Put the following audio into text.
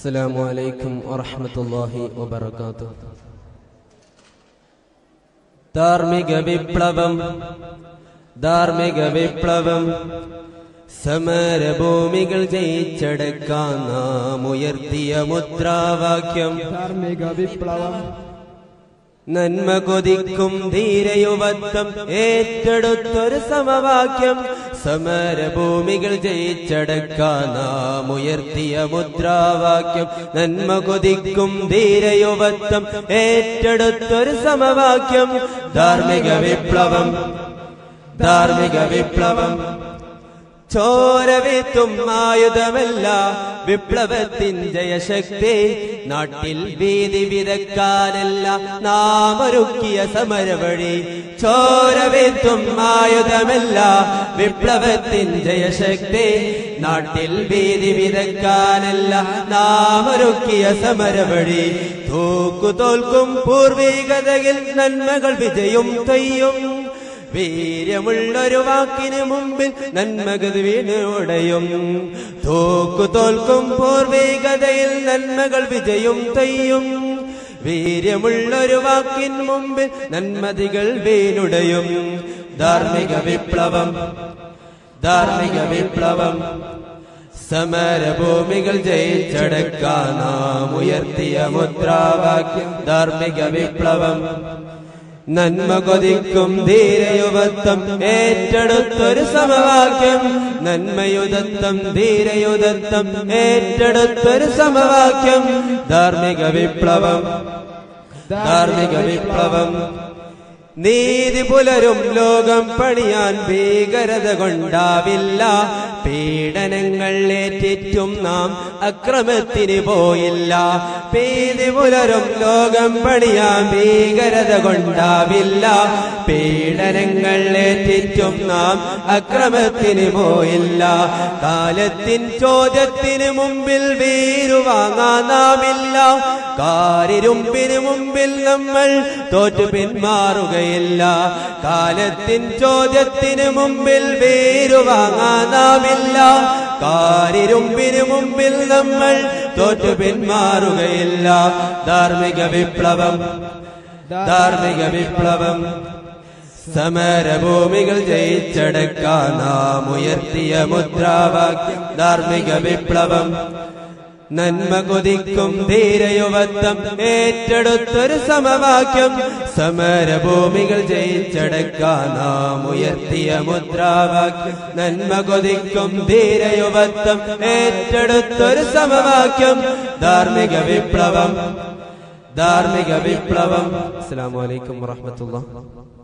السلام عليكم ورحمة الله وبركاته ധാർമ്മിക വിപ്ലവം ധാർമ്മിക വിപ്ലവം സമരഭൂമികൾ ജയിച്ചടക്കാൻ നാം ഉയർത്തിയ മുദ്രാവാക്യം ധാർമ്മിക വിപ്ലവം നന്മ കൊതിക്കും ധീരയുവത്വം ഏറ്റെടുത്തൊരു സമവാക്യം സമരഭൂമികൾ ജയിച്ചടക്കാൻ നാം ഉയർത്തിയ മുദ്രാവാക്യം നന്മ കൊതിക്കും ധീരയുവത്വം ഏറ്റെടുത്തൊരു സമവാക്യം ധാർമ്മിക വിപ്ലവം ധാർമ്മിക വിപ്ലവം ചോരവേത്തും ആയുധമല്ല വിപ്ലവത്തിൻ ജയശക്തി നാട്ടിൽ ഭീതി വിതക്കാനല്ല നാം ഒരുക്കിയ സമരവഴി ചോരവേത്തും ആയുധമല്ല വിപ്ലവത്തിൻ ജയശക്തി നാട്ടിൽ ഭീതി വിതക്കാനല്ല നാം ഒരുക്കിയ സമരവഴി തൂക്കു തോൽക്കും പൂർവികതയിൽ നന്മകൾ വിജയും തെയ്യും വീര്യമുള്ളൊരു വാക്കിന് മുമ്പിൽ നന്മകത് വീണുടയും തോക്കു തോൽക്കും പൂർവികതയിൽ നന്മകൾ വിജയും തെയ്യും വീര്യമുള്ളൊരു വാക്കിൻ മുമ്പിൽ നന്മതികൾ വീണുടയും ധാർമ്മിക വിപ്ലവം ധാർമ്മിക വിപ്ലവം സമരഭൂമികൾ ജയിച്ചടക്കാൻ നാം ഉയർത്തിയ മുദ്രാവാക്യം ധാർമ്മിക വിപ്ലവം നന്മ കൊതിക്കും ധീരയുവത്വം ഏറ്റെടുത്തൊരു സമവാക്യം നന്മയുതത്വം ധീരയുതത്വം ഏറ്റെടുത്തൊരു സമവാക്യം ധാർമ്മിക വിപ്ലവം ധാർമ്മിക വിപ്ലവം നീതി പുലരും ലോകം പണിയാൻ ഭീകരത കൊണ്ടാവില്ല പീഡനങ്ങൾ ഏറ്റിറ്റും നാം അക്രമത്തിന് പോയില്ല ഭീതി പുലരും ലോകം പണിയാൻ ഭീകരത കൊണ്ടാവില്ല പീഡനങ്ങൾ ഏറ്റിറ്റും നാം അക്രമത്തിന് പോയില്ല കാലത്തിൻ ചോദ്യത്തിന് മുമ്പിൽ വീരുവാങ്ങാൻ നാമില്ല കാരിരുമ്പിന് മുമ്പിൽ നമ്മൾ തോറ്റു പിന്മാറുകയില്ല കാലത്തിൻ ചോദ്യത്തിന് മുമ്പിൽ വേരുവാങ്ങാൻ നാമില്ല കാരിരുമ്പിന് മുമ്പിൽ നമ്മൾ തോറ്റു പിന്മാറുകയില്ല ധാർമ്മിക വിപ്ലവം ധാർമ്മിക വിപ്ലവം സമരഭൂമികൾ ജയിച്ചടക്കാൻ നാം ഉയർത്തിയ മുദ്രാവാക്യം ധാർമ്മിക വിപ്ലവം നന്മ കൊതിക്കും ധീരയുവത്വം ഏറ്റെടുത്തൊരു സമവാക്യം സമരഭൂമികൾ ജയിച്ചടക്കാൻ നാം ഉയർത്തിയ മുദ്രാവാക്യം നന്മ കൊതിക്കും ധീരയുവത്വം ഏറ്റെടുത്തൊരു സമവാക്യം ധാർമ്മിക വിപ്ലവം ധാർമ്മിക വിപ്ലവം അസ്സാം വലൈക്കും വാഹമത്തുള്ള